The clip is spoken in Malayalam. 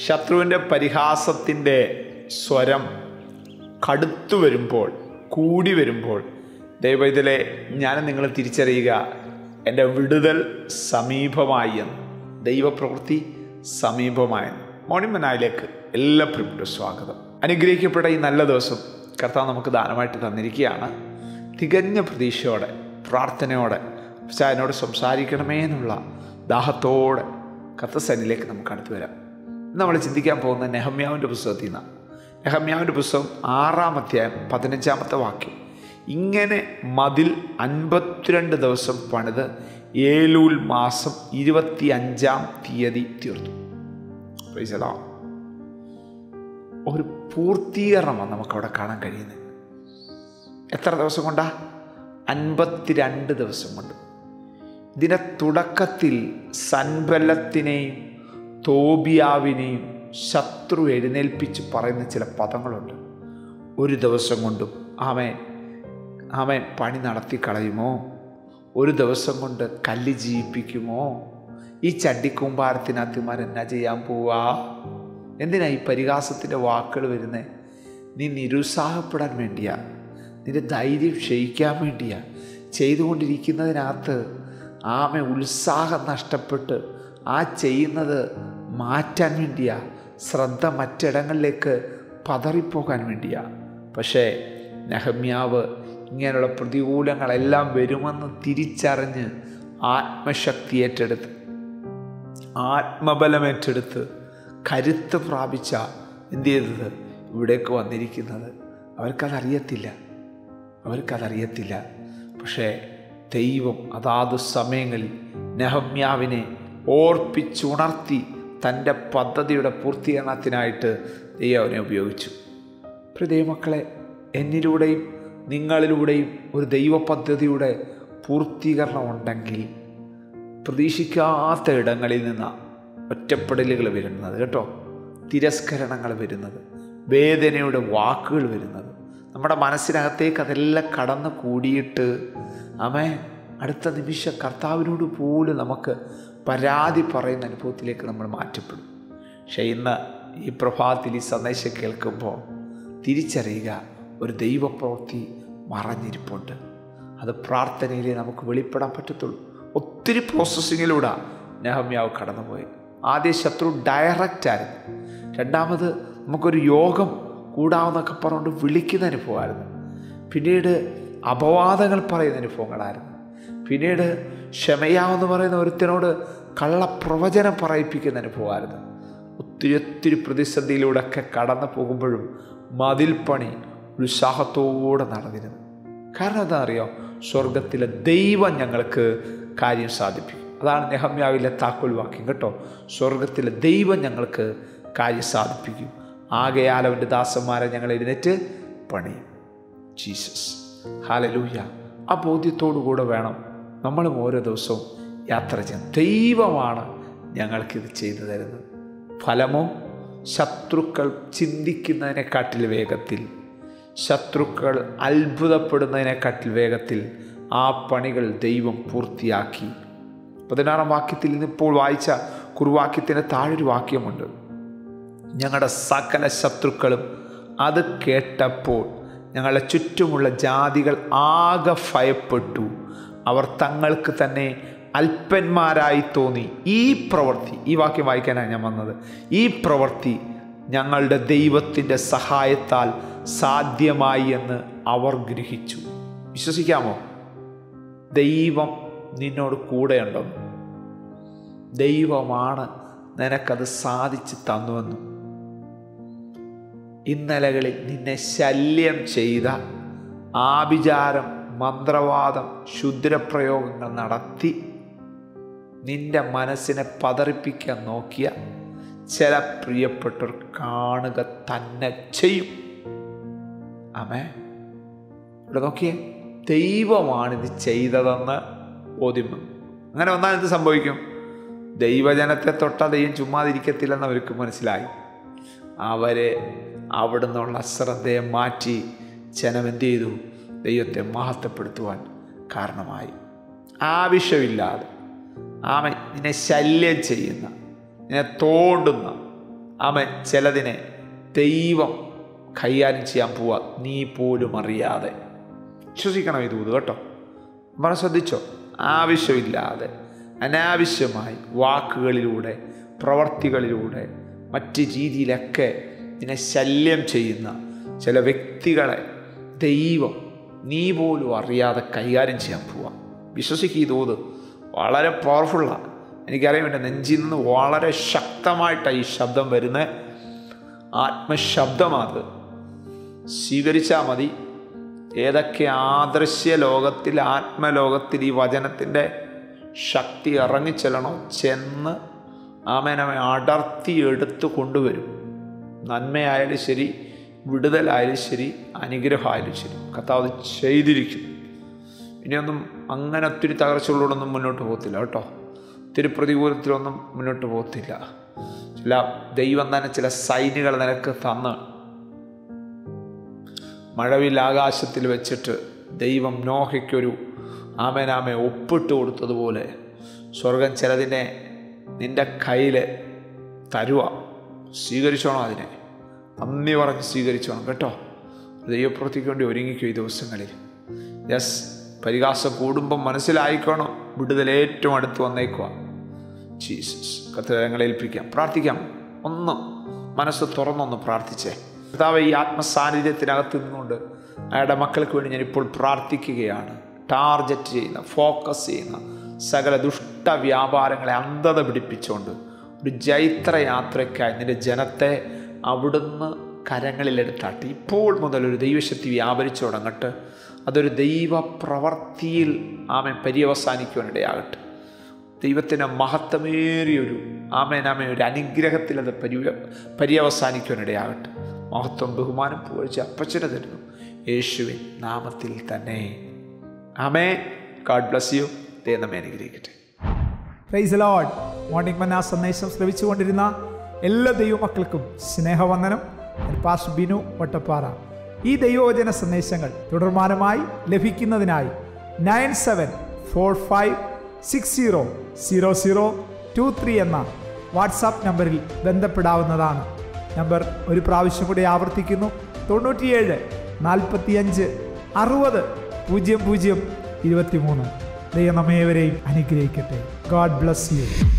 ശത്രുവിൻ്റെ പരിഹാസത്തിൻ്റെ സ്വരം കടുത്തു വരുമ്പോൾ കൂടി വരുമ്പോൾ ദൈവത്തിലെ ഞാൻ നിങ്ങൾ തിരിച്ചറിയുക എൻ്റെ വിടുതൽ സമീപമായി എന്ന് ദൈവപ്രവൃത്തി സമീപമായെന്ന് മോർണിംഗ് മനായിലേക്ക് എല്ലാ പ്രിയപ്പെട്ട സ്വാഗതം അനുഗ്രഹിക്കപ്പെട്ട ഈ നല്ല ദിവസം കർത്താവ് നമുക്ക് ദാനമായിട്ട് തന്നിരിക്കുകയാണ് തികഞ്ഞ പ്രതീക്ഷയോടെ പ്രാർത്ഥനയോടെ പക്ഷേ എന്നോട് സംസാരിക്കണമേ എന്നുള്ള ദാഹത്തോടെ കത്തസനിലേക്ക് നമുക്ക് അടുത്ത് വരാം നമ്മൾ ചിന്തിക്കാൻ പോകുന്ന നെഹമ്യാവിൻ്റെ പുസ്തകത്തിൽ നിന്നാണ് നെഹമ്യാവിൻ്റെ പുസ്തകം ആറാം അധ്യായം പതിനഞ്ചാമത്തെ വാക്യം ഇങ്ങനെ മതിൽ അൻപത്തിരണ്ട് ദിവസം പണിത് ഏലൂൽ മാസം ഇരുപത്തി അഞ്ചാം തീയതി തീർന്നു പ്രൈസലാ ഒരു പൂർത്തീകരണമാണ് നമുക്കവിടെ കാണാൻ കഴിയുന്നത് എത്ര ദിവസം കൊണ്ടാ അൻപത്തിരണ്ട് ദിവസം കൊണ്ട് ഇതിൻ്റെ തുടക്കത്തിൽ സൻബലത്തിനെയും തോബിയാവിനെയും ശത്രു എഴുന്നേൽപ്പിച്ച് പറയുന്ന ചില പദങ്ങളുണ്ട് ഒരു ദിവസം കൊണ്ടും ആമേൻ ആമേൻ പണി നടത്തി കളയുമോ ഒരു ദിവസം കൊണ്ട് കല്ല് ജീവിപ്പിക്കുമോ ഈ ചട്ടിക്കൂമ്പാരത്തിനകത്തുമാർ എന്നാ ചെയ്യാൻ പോവാ എന്തിനാ ഈ പരിഹാസത്തിൻ്റെ വാക്കുകൾ വരുന്നത് നീ നിരുത്സാഹപ്പെടാൻ വേണ്ടിയാ നിന്റെ ധൈര്യം ക്ഷയിക്കാൻ വേണ്ടിയാ ചെയ്തുകൊണ്ടിരിക്കുന്നതിനകത്ത് ആമ ഉത്സാഹം നഷ്ടപ്പെട്ട് ആ ചെയ്യുന്നത് മാറ്റാൻ വേണ്ടിയാ ശ്രദ്ധ മറ്റിടങ്ങളിലേക്ക് പതറിപ്പോകാൻ വേണ്ടിയാ പക്ഷേ നെഹമ്യാവ് ഇങ്ങനെയുള്ള പ്രതികൂലങ്ങളെല്ലാം വരുമെന്ന് തിരിച്ചറിഞ്ഞ് ആത്മശക്തി ഏറ്റെടുത്ത് ആത്മബലം ഏറ്റെടുത്ത് കരുത്ത് പ്രാപിച്ച എന്ത് ചെയ്തത് ഇവിടേക്ക് വന്നിരിക്കുന്നത് അവർക്കതറിയത്തില്ല അവർക്കതറിയത്തില്ല പക്ഷേ ദൈവം അതാത് സമയങ്ങളിൽ നെഹമ്യാവിനെ ഓർപ്പിച്ചുണർത്തി തൻ്റെ പദ്ധതിയുടെ പൂർത്തീകരണത്തിനായിട്ട് ദൈവം അവനെ ഉപയോഗിച്ചു പ്രിയ ദൈവമക്കളെ എന്നിലൂടെയും നിങ്ങളിലൂടെയും ഒരു ദൈവ പദ്ധതിയുടെ പൂർത്തീകരണം ഉണ്ടെങ്കിൽ പ്രതീക്ഷിക്കാത്ത ഇടങ്ങളിൽ നിന്നാണ് ഒറ്റപ്പെടലുകൾ വരുന്നത് കേട്ടോ തിരസ്കരണങ്ങൾ വരുന്നത് വേദനയുടെ വാക്കുകൾ വരുന്നത് നമ്മുടെ മനസ്സിനകത്തേക്ക് അതെല്ലാം കടന്നു കൂടിയിട്ട് അമേ അടുത്ത നിമിഷം കർത്താവിനോട് പോലും നമുക്ക് പരാതി പറയുന്ന അനുഭവത്തിലേക്ക് നമ്മൾ മാറ്റപ്പെടും പക്ഷേ ഇന്ന് ഈ പ്രഭാതത്തിൽ ഈ സന്ദേശം കേൾക്കുമ്പോൾ തിരിച്ചറിയുക ഒരു ദൈവപ്രവൃത്തി മറഞ്ഞിരിപ്പുണ്ട് അത് പ്രാർത്ഥനയിലേ നമുക്ക് വെളിപ്പെടാൻ പറ്റത്തുള്ളൂ ഒത്തിരി പ്രോസസ്സിങ്ങിലൂടെ നെഹമ്യാവ് കടന്നുപോയി ആദ്യ ശത്രു ഡയറക്റ്റ് ആയിരുന്നു രണ്ടാമത് നമുക്കൊരു യോഗം കൂടാമെന്നൊക്കെ പറഞ്ഞുകൊണ്ട് വിളിക്കുന്ന അനുഭവമായിരുന്നു പിന്നീട് അപവാദങ്ങൾ പറയുന്ന അനുഭവങ്ങളായിരുന്നു പിന്നീട് ക്ഷമയാവെന്ന് പറയുന്ന ഒരുത്തനോട് കള്ളപ്രവചനം പറയിപ്പിക്കുന്ന അനുഭവമായിരുന്നു ഒത്തിരി ഒത്തിരി പ്രതിസന്ധിയിലൂടെയൊക്കെ കടന്നു പോകുമ്പോഴും മതിൽ പണി ഉത്സാഹത്തോടെ നടന്നിരുന്നു കാരണം എന്താ അറിയോ സ്വർഗത്തിലെ ദൈവം ഞങ്ങൾക്ക് കാര്യം സാധിപ്പിക്കും അതാണ് നെഹമ്യാവിലെ താക്കോൽ വാക്യം കേട്ടോ സ്വർഗത്തിലെ ദൈവം ഞങ്ങൾക്ക് കാര്യം സാധിപ്പിക്കും ആകയാൽ അവൻ്റെ ദാസന്മാരെ ഞങ്ങൾ എഴുന്നേറ്റ് പണിയും ജീസസ് ഹാലലൂയ ആ ബോധ്യത്തോടു കൂടെ വേണം നമ്മളും ഓരോ ദിവസവും യാത്ര ചെയ്യാൻ ദൈവമാണ് ഞങ്ങൾക്കിത് ചെയ്തു തരുന്നത് ഫലമോ ശത്രുക്കൾ ചിന്തിക്കുന്നതിനെക്കാട്ടിൽ വേഗത്തിൽ ശത്രുക്കൾ അത്ഭുതപ്പെടുന്നതിനെക്കാട്ടിൽ വേഗത്തിൽ ആ പണികൾ ദൈവം പൂർത്തിയാക്കി പതിനാറാം വാക്യത്തിൽ നിന്നിപ്പോൾ വായിച്ച കുറുവാക്യത്തിന് താഴൊരു വാക്യമുണ്ട് ഞങ്ങളുടെ സകല ശത്രുക്കളും അത് കേട്ടപ്പോൾ ഞങ്ങളുടെ ചുറ്റുമുള്ള ജാതികൾ ആകെ ഭയപ്പെട്ടു അവർ തങ്ങൾക്ക് തന്നെ അല്പന്മാരായി തോന്നി ഈ പ്രവൃത്തി ഈ വാക്യം വായിക്കാനാണ് ഞാൻ വന്നത് ഈ പ്രവൃത്തി ഞങ്ങളുടെ ദൈവത്തിൻ്റെ സഹായത്താൽ സാധ്യമായി എന്ന് അവർ ഗ്രഹിച്ചു വിശ്വസിക്കാമോ ദൈവം നിന്നോട് കൂടെയുണ്ടെന്നും ദൈവമാണ് നിനക്കത് സാധിച്ചു തന്നുവെന്നും ഇന്നലകളിൽ നിന്നെ ശല്യം ചെയ്ത ആഭിചാരം മന്ത്രവാദം ക്ഷുദ്രപ്രയോഗങ്ങൾ നടത്തി നിന്റെ മനസ്സിനെ പതറിപ്പിക്കാൻ നോക്കിയ ചില പ്രിയപ്പെട്ടവർ കാണുക തന്നെ ചെയ്യും ആമേ ഇവിടെ നോക്കിയേ ദൈവമാണിത് ചെയ്തതെന്ന് ബോധ്യം വന്നു അങ്ങനെ വന്നാൽ എന്ത് സംഭവിക്കും ദൈവജനത്തെ തൊട്ട ദൈവം ചുമ്മാതിരിക്കത്തില്ലെന്ന് അവർക്ക് മനസ്സിലായി അവരെ അവിടെ നിന്നുള്ള ശ്രദ്ധയെ മാറ്റി ജനം എന്ത് ചെയ്തു ദൈവത്തെ മഹത്വപ്പെടുത്തുവാൻ കാരണമായി ആവശ്യമില്ലാതെ ആമ നിന്നെ ശല്യം ചെയ്യുന്ന നിന്നെ തോണ്ടുന്ന അവൻ ചിലതിനെ ദൈവം കൈകാര്യം ചെയ്യാൻ പോവാ നീ പോലും അറിയാതെ വിശ്വസിക്കണം ഈ ദൂത് കേട്ടോ നമ്മൾ ശ്രദ്ധിച്ചോ ആവശ്യമില്ലാതെ അനാവശ്യമായി വാക്കുകളിലൂടെ പ്രവർത്തികളിലൂടെ മറ്റ് രീതിയിലൊക്കെ നിന്നെ ശല്യം ചെയ്യുന്ന ചില വ്യക്തികളെ ദൈവം നീ പോലും അറിയാതെ കൈകാര്യം ചെയ്യാൻ പോവാം വിശ്വസിക്കുക ഈ തോത് വളരെ പവർഫുള്ളാണ് എനിക്കറിയാം എൻ്റെ നെഞ്ചിൽ നിന്ന് വളരെ ശക്തമായിട്ടാണ് ഈ ശബ്ദം വരുന്നത് ആത്മശബ്ദമാത് സ്വീകരിച്ചാൽ മതി ഏതൊക്കെ ആദർശ്യ ലോകത്തിൽ ആത്മലോകത്തിൽ ഈ വചനത്തിൻ്റെ ശക്തി ഇറങ്ങിച്ചെല്ലണോ ചെന്ന് ആമേനമെ അടർത്തി എടുത്ത് കൊണ്ടുവരും നന്മയായാലും ശരി വിടുതലായാലും ശരി അനുഗ്രഹമായാലും ശരി കർത്താവ് അത് ചെയ്തിരിക്കും ഇനിയൊന്നും അങ്ങനെ ഒത്തിരി തകർച്ചകളോടൊന്നും മുന്നോട്ട് പോകത്തില്ല കേട്ടോ ഒത്തിരി പ്രതികൂലത്തിലൊന്നും മുന്നോട്ട് പോകത്തില്ല ചില ദൈവം തന്നെ ചില സൈനികൾ നിനക്ക് തന്ന് മഴവിൽ ആകാശത്തിൽ വെച്ചിട്ട് ദൈവം നോഹയ്ക്കൊരു ആമേനാമെ ഒപ്പിട്ട് കൊടുത്തതുപോലെ സ്വർഗം ചിലതിനെ നിന്റെ കയ്യിൽ തരുക സ്വീകരിച്ചോണം അതിനെ നന്ദി പറഞ്ഞ് സ്വീകരിച്ചോണം കേട്ടോ ദൈവപ്രവൃത്തിക്ക് വേണ്ടി ഒരുങ്ങിക്കും ഈ ദിവസങ്ങളിൽ യെസ് പരിഹാസം കൂടുമ്പം മനസ്സിലായിക്കോണം വിടുതൽ ഏറ്റവും അടുത്ത് വന്നേക്കുക ജീസസ് കത്തരങ്ങളെ ഏൽപ്പിക്കാം പ്രാർത്ഥിക്കാം ഒന്ന് മനസ്സ് തുറന്നൊന്ന് പ്രാർത്ഥിച്ചേ കർത്താവ് ഈ ആത്മസാന്നിധ്യത്തിനകത്ത് നിന്നുകൊണ്ട് അയാളുടെ മക്കൾക്ക് വേണ്ടി ഞാനിപ്പോൾ പ്രാർത്ഥിക്കുകയാണ് ടാർഗറ്റ് ചെയ്യുന്ന ഫോക്കസ് ചെയ്യുന്ന സകല ദുഷ്ട വ്യാപാരങ്ങളെ അന്ധത പിടിപ്പിച്ചുകൊണ്ട് ഒരു ജൈത്ര യാത്രയ്ക്കായി നിന്റെ ജനത്തെ അവിടുന്ന് കരങ്ങളിലെടുത്താട്ടി ഇപ്പോൾ മുതൽ ഒരു ദൈവശക്തി വ്യാപരിച്ചു തുടങ്ങട്ടെ അതൊരു ദൈവ പ്രവർത്തിയിൽ ആമെ പര്യവസാനിക്കുവാനിടയാകട്ടെ ദൈവത്തിൻ്റെ മഹത്വമേറിയൊരു ആമേനാമേ ഒരു അനുഗ്രഹത്തിൽ അത് പരി പര്യവസാനിക്കുവാനിടയാകട്ടെ മഹത്വം ബഹുമാനം പുകഴ്ച അപ്പച്ചന തരുന്നു യേശുവിൻ നാമത്തിൽ തന്നെ ആമേ ഗാഡ് ബ്ലസ് യു ദേ നമ്മെ അനുഗ്രഹിക്കട്ടെ പ്രൈസ് ലോഡ് മോർണിംഗ് മന്ന സന്ദേശം ശ്രവിച്ചുകൊണ്ടിരുന്ന എല്ലാ ദൈവമക്കൾക്കും സ്നേഹവന്ദനം ഞാൻ പാസ് ബിനു വട്ടപ്പാറ ഈ ദൈവവചന സന്ദേശങ്ങൾ തുടർമാനമായി ലഭിക്കുന്നതിനായി nine seven four five six zero zero zero two three എന്ന വാട്സാപ്പ് നമ്പറിൽ ബന്ധപ്പെടാവുന്നതാണ് നമ്പർ ഒരു പ്രാവശ്യം കൂടി ആവർത്തിക്കുന്നു തൊണ്ണൂറ്റിയേഴ് നാൽപ്പത്തിയഞ്ച് അറുപത് പൂജ്യം പൂജ്യം ഇരുപത്തിമൂന്ന് ദൈവം നമ്മേവരെയും അനുഗ്രഹിക്കട്ടെ ഗോഡ് ബ്ലസ് യു